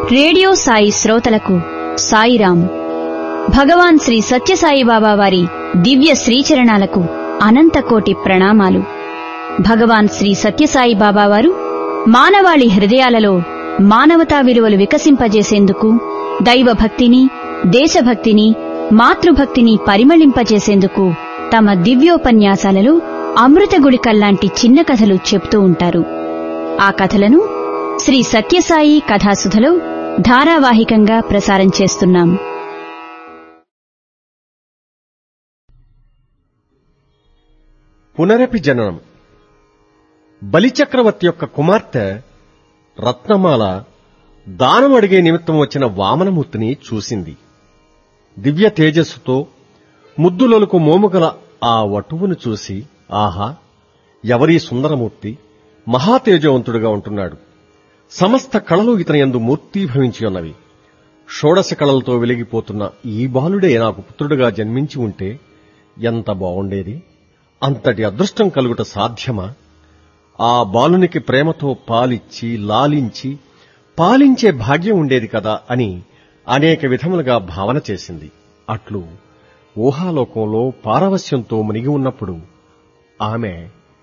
radio Sai శ్రోతలకు సాయిరాం భగవాన్ శ్రీ సత్యసాయి బాబా వారి దివ్య శ్రీచరణాలకు అనంతకోటి ప్రణామాలు భగవాన్ శ్రీ సత్యసాయి బాబా వారు మానవాళి హృదయాలలో మానవతా విలువలు వికసింపజేసేందుకు దైవభక్తిని దేశభక్తిని మాతృభక్తిని పరిమళింపజేసేందుకు తమ దివ్యోపన్యాసాలలో అమృత గుళికల్లాంటి చిన్న కథలు చెప్తూ ఉంటారు ఆ కథలను శ్రీ సత్యసాయి కథాసుధలో ధారావాహికంగా ప్రసారం చేస్తున్నాం పునరపి జననం బలిచక్రవర్తి యొక్క కుమార్తె రత్నమాల దానం అడిగే నిమిత్తం వచ్చిన వామనమూర్తిని చూసింది దివ్య తేజస్సుతో ముద్దులొలుకు మోముగల ఆ వటువును చూసి ఆహా ఎవరీ సుందరమూర్తి మహాతేజవంతుడుగా ఉంటున్నాడు సమస్త కళలు ఇతని యందు మూర్తీభవించి ఉన్నవి షోడశ కళలతో వెలిగిపోతున్న ఈ బాలుడే నాకు పుత్రుడుగా జన్మించి ఉంటే ఎంత బావుండేది అంతటి అదృష్టం కలుగుట సాధ్యమా ఆ బాలునికి ప్రేమతో పాలిచ్చి లాలించి పాలించే భాగ్యం ఉండేది కదా అని అనేక విధములుగా భావన చేసింది అట్లు ఊహాలోకంలో పారవస్యంతో మునిగి ఉన్నప్పుడు ఆమె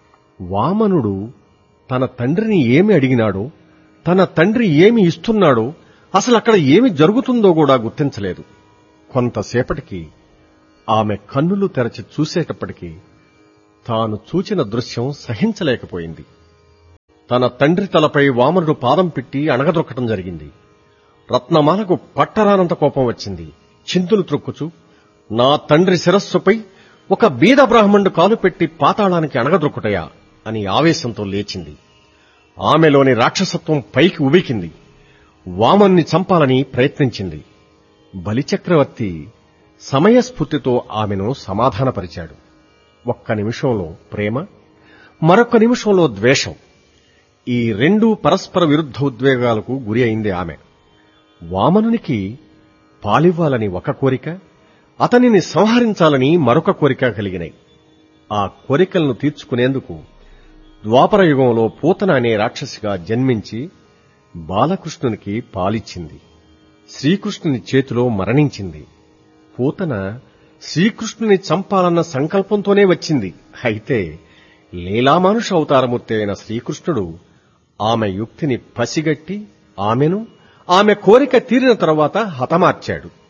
వామనుడు తన తండ్రిని ఏమి అడిగినాడో తన తండ్రి ఏమి ఇస్తున్నాడో అసలు అక్కడ ఏమి జరుగుతుందో కూడా గుర్తించలేదు కొంతసేపటికి ఆమె కన్నులు తెరచి చూసేటప్పటికీ తాను చూచిన దృశ్యం సహించలేకపోయింది తన తండ్రి తలపై వామనుడు పాదం పెట్టి అణగదొక్కటం జరిగింది రత్నమాలకు పట్టరానంత కోపం వచ్చింది చింతులు త్రొక్కుచు నా తండ్రి శిరస్సుపై ఒక బీద బ్రాహ్మణుడు కాలు పెట్టి పాతాళానికి అణగదొక్కుటయా అని ఆవేశంతో లేచింది ఆమెలోని రాక్షసత్వం పైకి ఉబికింది వామన్ని చంపాలని ప్రయత్నించింది బలిచక్రవర్తి సమయస్ఫూర్తితో ఆమెను సమాధానపరిచాడు ఒక్క నిమిషంలో ప్రేమ మరొక నిమిషంలో ద్వేషం ఈ రెండు పరస్పర విరుద్ధ ఉద్వేగాలకు గురి అయింది ఆమె వామనునికి పాలివ్వాలని ఒక కోరిక అతనిని సంహరించాలని మరొక కోరిక కలిగినాయి ఆ కోరికలను తీర్చుకునేందుకు ద్వాపర యుగంలో పూతన అనే రాక్షసిగా జన్మించి బాలకృష్ణునికి పాలిచ్చింది శ్రీకృష్ణుని చేతిలో మరణించింది పూతన శ్రీకృష్ణుని చంపాలన్న సంకల్పంతోనే వచ్చింది అయితే లీలామానుష అవతారమూర్తి అయిన శ్రీకృష్ణుడు ఆమె యుక్తిని పసిగట్టి ఆమెను ఆమె కోరిక తీరిన తరువాత హతమార్చాడు